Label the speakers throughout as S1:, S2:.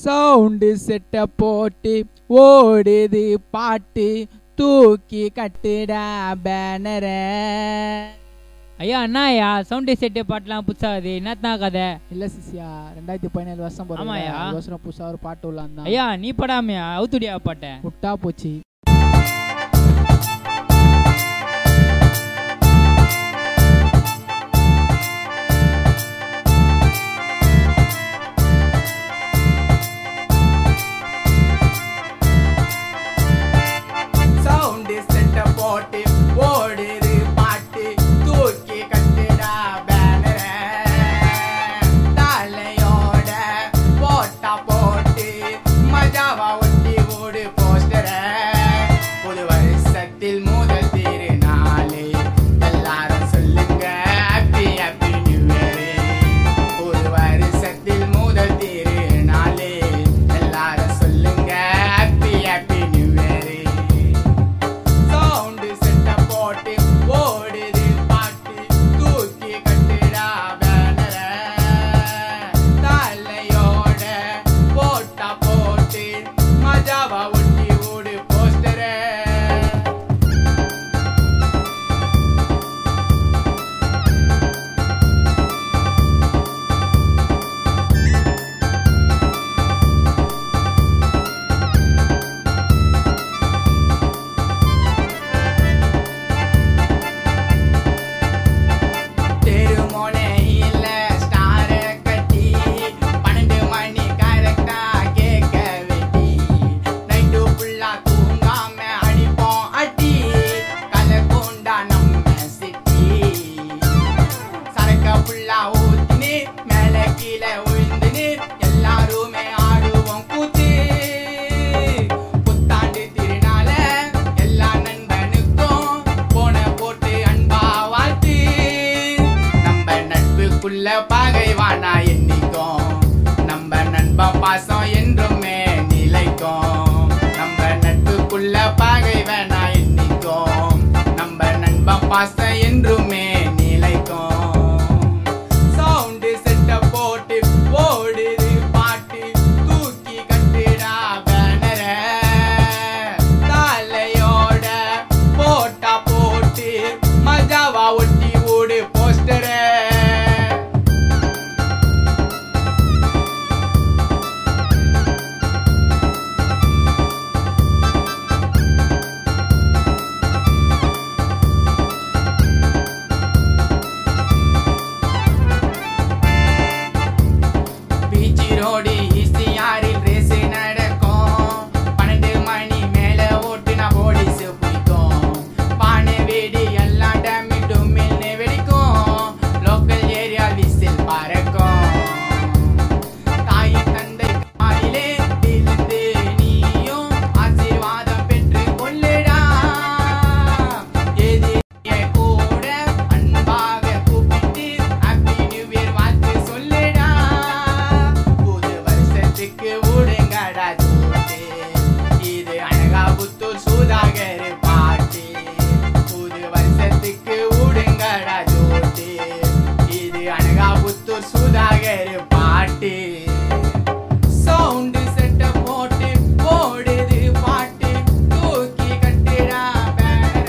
S1: Sound செட்ட போட்டு ஓடுது பாட்டு தூக்கி கட்டுடா பேனர
S2: ஐயா அண்ணாயா சவுண்டு செட்டு பாட்டுலாம் புதுசாகுது என்னத்தான் கதை
S1: இல்ல சிசியா ரெண்டாயிரத்தி பதினேழு வருஷம் போறோம்
S2: ஆமாய்யா.
S1: வருஷம் புதுசா ஒரு பாட்டு உள்ளாந்தான்
S2: ஐயா நீ படாமையா அவுத்துடியா பாட்ட
S1: விட்டா போச்சு
S3: சவுண்டு செட்ட போட்டு ஓடுது பாட்டு தூக்கி கட்டுடா பேனர தலையோட போட்டா போட்டு மஜாவா ஒட்டி ஓடு போஸ்டர புது வருஷத்தில் முதல் திருநாளே எல்லாரும் சொல்லுங்க ஹாப்பி ஹாப்பி நியூ இயர் புது வருஷத்தில் முதல் திருநாளே எல்லாரும் சொல்லுங்க happy happy new year sound செட்ட போட்டு ஓடுது பாட்டு தூக்கி கட்டுடா பேனர தலையோட போட்டா போட்டு மஜாவா ஒட்டி ஓடு போஸ்டர தெருமுனையில ஸ்டார கட்டி பன்னெண்டு மணி கரெக்டா கேக்க வெட்டி நைட்டு ஃபுல்லா தூங்காம அடிப்போம் அடி கலக்குண்டா நம்ம சிட்டி சரக்க ஃபுல்லா ஊத்தினு மேல கீழே விழுந்துனு எல்லாருமே ஆடுவோம் கூத்து புத்தாண்டு திருநாள எல்லா நண்பனுக்கும் போன போட்டு அன்பா வாழ்த்து நம்ம நட்புக்குள்ள பகைவானா எண்ணிக்கும் நம்ம நண்ப பாசம் என்றுமே நிலைக்கும் நம்ம நட்புக்குள்ள பகை வேணா எண்ணிக்கும் நம்ம நண்ப பாசம் என்றுமே நிலைக்கும் சவுண்டு செட்ட போட்டு ஓடுது பாட்டு தூக்கி கட்டுடா பேனர தலையோட போட்டா போட்டு மஜாவா ஒட்டி ஓடு போஸ்டர பீச் ரோடு ஈசிஆரில் ரேஸ் நடக்கும் பன்னெண்டு மணி மேல ஓட்டுனா போலீஸ் பிடிக்கும் பானை வெடி எல்லாம் டம்மி டும்மில்னு வெடிக்கும் லோக்கல் ஏரியா விசில் பறக்கும் தாய் தந்தை காலிலே விழுந்து நீயும் ஆசீர்வாதம் பெற்று கொள்ளுடா எதிரியை கூட அன்பாக கூப்பிட்டு ஹாப்பி நியூ இயர் வாழ்த்து சொல்லுடா புது வருஷத்துக்கு விடுங்கடா ஜோட்டு இது அழகா புத்தூர் சூதாகர் பாட்டு புது வருஷத்துக்கு விடுங்கடா ஜோட்டு இது அழகா புத்தூர் சூதாகர் பாட்டு சவுண்டு செட்ட போட்டு ஓடுது பாட்டு தூக்கி கட்டுடா பேர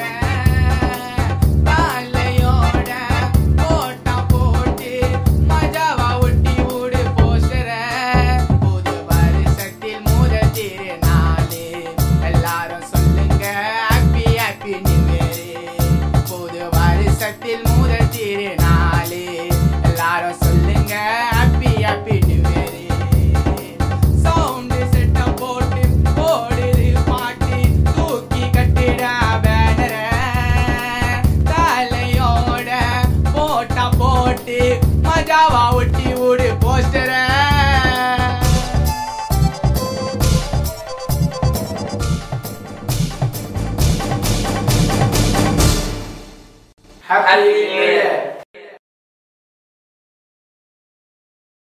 S3: தலையோட போட்டா போட்டு மஜாவா ஒட்டி ஓடு போஸ்டர புது வருஷத்தில் முதல் திருநாளே எல்லாரும் சொல்லுங்க ஹாப்பி ஹாப்பி நியூ இயர் புது வருஷத்தில் முதல் திருநாளே எல்லாரும் சொல்லுங்க happy happy new year sound செட்ட போட்டு ஓடுது பாட்டு தூக்கி கட்டிடா பேனர தலையோட போட்டா போட்டு மஜாவா ஒட்டி விடு போஸ்டரை